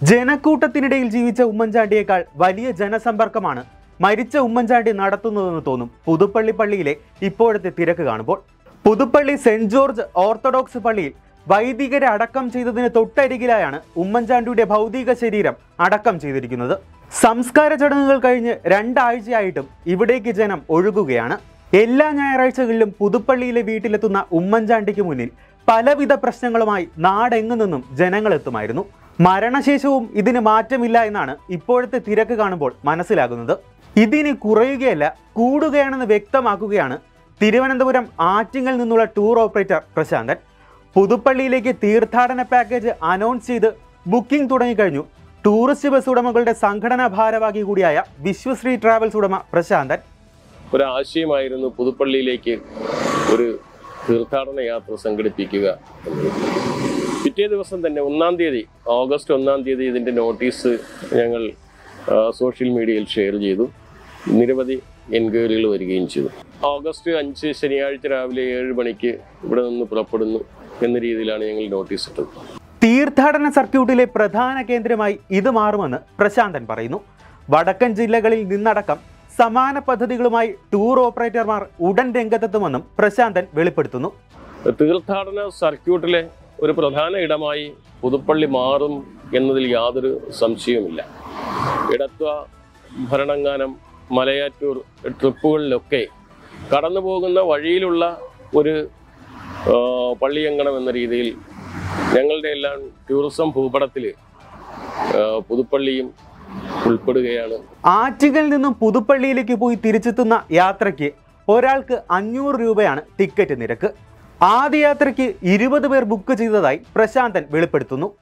ജനക്കൂട്ടത്തിനിടയിൽ ജീവിച്ച ഉമ്മൻചാണ്ടിയേക്കാൾ വലിയ ജനസമ്പർക്കമാണ് മരിച്ച ഉമ്മൻചാണ്ടി നടത്തുന്നതെന്ന് തോന്നും പുതുപ്പള്ളി പള്ളിയിലെ ഇപ്പോഴത്തെ തിരക്ക് കാണുമ്പോൾ പുതുപ്പള്ളി സെന്റ് ജോർജ് ഓർത്തഡോക്സ് പള്ളിയിൽ വൈദികരെ അടക്കം ചെയ്തതിന് തൊട്ടരികിലായാണ് ഉമ്മൻചാണ്ടിയുടെ ഭൗതിക ശരീരം അടക്കം ചെയ്തിരിക്കുന്നത് സംസ്കാര ചടങ്ങുകൾ കഴിഞ്ഞ് രണ്ടാഴ്ചയായിട്ടും ഇവിടേക്ക് ജനം ഒഴുകുകയാണ് എല്ലാ ഞായറാഴ്ചകളിലും പുതുപ്പള്ളിയിലെ വീട്ടിലെത്തുന്ന ഉമ്മൻചാണ്ടിക്ക് മുന്നിൽ പലവിധ പ്രശ്നങ്ങളുമായി നാടെങ്ങു നിന്നും ജനങ്ങൾ എത്തുമായിരുന്നു മരണശേഷവും ഇതിന് മാറ്റമില്ല എന്നാണ് ഇപ്പോഴത്തെ തിരക്ക് കാണുമ്പോൾ മനസ്സിലാകുന്നത് ഇതിന് കുറയുകയല്ല കൂടുകയാണെന്ന് വ്യക്തമാക്കുകയാണ് തിരുവനന്തപുരം ആറ്റിങ്ങിൽ നിന്നുള്ള ടൂർ ഓപ്പറേറ്റർ പ്രശാന്തൻ പുതുപ്പള്ളിയിലേക്ക് തീർത്ഥാടന പാക്കേജ് അനൗൺസ് ചെയ്ത് ബുക്കിംഗ് തുടങ്ങിക്കഴിഞ്ഞു ടൂറിസ്റ്റ് ബസ് ഉടമകളുടെ സംഘടനാ ഭാരവാഹി കൂടിയായ വിശ്വശ്രീ ട്രാവൽസ് ഉടമ പ്രശാന്തൻ ഒരാശയമായിരുന്നു പുതുപ്പള്ളിയിലേക്ക് ഒരു തീർത്ഥാടന യാത്ര സംഘടിപ്പിക്കുക എന്നത് പിറ്റേ ദിവസം തന്നെ ഒന്നാം തീയതി ഓഗസ്റ്റ് ഒന്നാം തീയതി ഇതിൻ്റെ നോട്ടീസ് ഞങ്ങൾ ആ, സോഷ്യൽ മീഡിയയിൽ ഷെയർ ചെയ്തു നിരവധി എൻക്വയറികൾ വരികയും ചെയ്തു ഓഗസ്റ്റ് അഞ്ച് ശനിയാഴ്ച രാവിലെ ഏഴ് മണിക്ക് ഇവിടെ നിന്ന് പുറപ്പെടുന്നു എന്ന രീതിയിലാണ് ഞങ്ങൾ നോട്ടീസ് ഇട്ടത് തീർത്ഥാടന സർക്യൂട്ടിലെ പ്രധാന കേന്ദ്രമായി ഇത് മാറുമെന്ന് പ്രശാന്തൻ പറയുന്നു വടക്കൻ ജില്ലകളിൽ നിന്നടക്കം സമാന പദ്ധതികളുമായി ടൂർ ഓപ്പറേറ്റർമാർ ഉടൻ രംഗത്തെത്തുമെന്നും പ്രശാന്തൻ വെളിപ്പെടുത്തുന്നു തീർത്ഥാടന സർക്യൂട്ടിലെ ഒരു പ്രധാന ഇടമായി പുതുപ്പള്ളി മാറും എന്നതിൽ യാതൊരു സംശയവുമില്ല ഇടത്വ ഭരണങ്ങാനം മലയാറ്റൂർ ട്രിപ്പുകളിലൊക്കെ കടന്നു പോകുന്ന വഴിയിലുള്ള ഒരു ആ, പള്ളിയങ്കണം എന്ന രീതിയിൽ ഞങ്ങളുടെ എല്ലാം ടൂറിസം ഭൂപടത്തിൽ പുതുപ്പള്ളിയും ഉൾപ്പെടുകയാണ് ആറ്റിങ്ങിൽ നിന്നും പുതുപ്പള്ളിയിലേക്ക് പോയി തിരിച്ചെത്തുന്ന യാത്രയ്ക്ക് ഒരാൾക്ക് അഞ്ഞൂറ് രൂപയാണ് ടിക്കറ്റ് നിരക്ക് ആദ്യ യാത്രയ്ക്ക് ഇരുപത് പേർ ബുക്ക് ചെയ്തതായി പ്രശാന്തൻ വെളിപ്പെടുത്തുന്നു